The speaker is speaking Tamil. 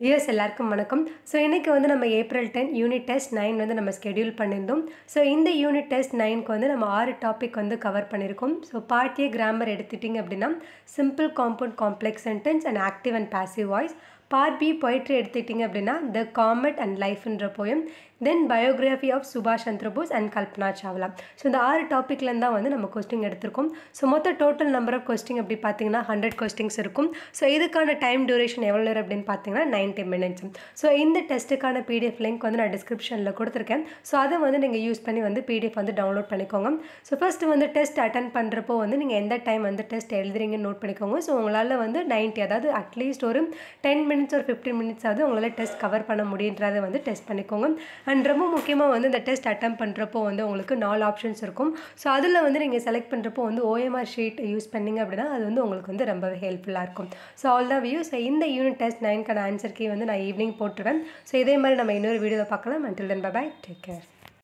வியர்ஸ் எல்லாருக்கும் வணக்கம் ஸோ இன்றைக்கி வந்து நம்ம April ten unit test nine வந்து நம்ம ஸ்கெடியூல் பண்ணியிருந்தோம் ஸோ இந்த யூனிட் டெஸ்ட் நைனுக்கு வந்து நம்ம ஆறு டாபிக் வந்து கவர் பண்ணியிருக்கோம் ஸோ பார்ட் ஏ கிராமர் எடுத்துட்டிங்க அப்படின்னா simple compound complex sentence and active and passive voice part B poetry எடுத்துக்கிட்டிங்க அப்படின்னா த காமெட் அண்ட் லைஃப்ன்ற போயம் தென் பயோகிராஃபி ஆஃப் சுபாஷ் சந்திர போஸ் அண்ட் கல்பனா சாவ்லா ஸோ இந்த ஆறு டாப்பிக்லேருந்து தான் வந்து நம்ம கொஸ்டின் எடுத்திருக்கோம் ஸோ மொத்த டோட்டல் நம்பர் ஆஃப் கொஸ்டின் அப்படி பார்த்தீங்கன்னா ஹண்ட்ரட் கொஸ்டின்ஸ் இருக்கும் ஸோ இதுக்கான டைம் டியூரேஷன் எவ்வளோ நேரம் அப்படின்னு பார்த்தீங்கன்னா நைன்ட்டி மினிட்ஸ் ஸோ இந்த டெஸ்ட்டுக்கான பிடிஎஃப் லிங்க் வந்து நான் டிஸ்கிரிப்ஷனில் கொடுத்துருக்கேன் ஸோ அதை வந்து நீங்கள் யூஸ் பண்ணி வந்து பிடிஎஃப் வந்து டவுன்லோட் பண்ணிக்கோங்க ஸோ ஃபஸ்ட்டு வந்து டெஸ்ட் அட்டன் பண்ணுறப்போ வந்து நீங்கள் எந்த டைம் வந்து டெஸ்ட் எழுதுறீங்கன்னு நோட் பண்ணிக்கோங்க ஸோ உங்களால் வந்து நைன்ட்டி அதாவது அட்லீஸ்ட் ஒரு டென் மினிட்ஸ் ஒரு ஃபிஃப்டீன் மினிட்ஸ் ஆகுது உங்களால் டெஸ்ட் கவர் பண்ண முடியுன்றதை வந்து டெஸ்ட் பண்ணிக்கோங்க அண்ட் ரொம்ப முக்கியமாக வந்து இந்த டெஸ்ட் அட்டம் பண்ணுறப்போ வந்து உங்களுக்கு நாலு ஆப்ஷன்ஸ் இருக்கும் ஸோ அதில் வந்து நீங்கள் செலக்ட் பண்ணுறப்போ வந்து ஓஎம்ஆர் ஷீட் யூஸ் பண்ணிங்க அப்படின்னா அது வந்து உங்களுக்கு வந்து ரொம்பவே ஹெல்ப்ஃபுல்லாக இருக்கும் ஸோ ஆல் தான் வியூ ஸோ இந்த யூனிட் டெஸ்ட் நைன்க்கான ஆன்சர் கீ வந்து நான் ஈவினிங் போட்டுருவேன் ஸோ இதே மாதிரி நம்ம இன்னொரு வீடியோவில் பார்க்கலாம் until then bye take care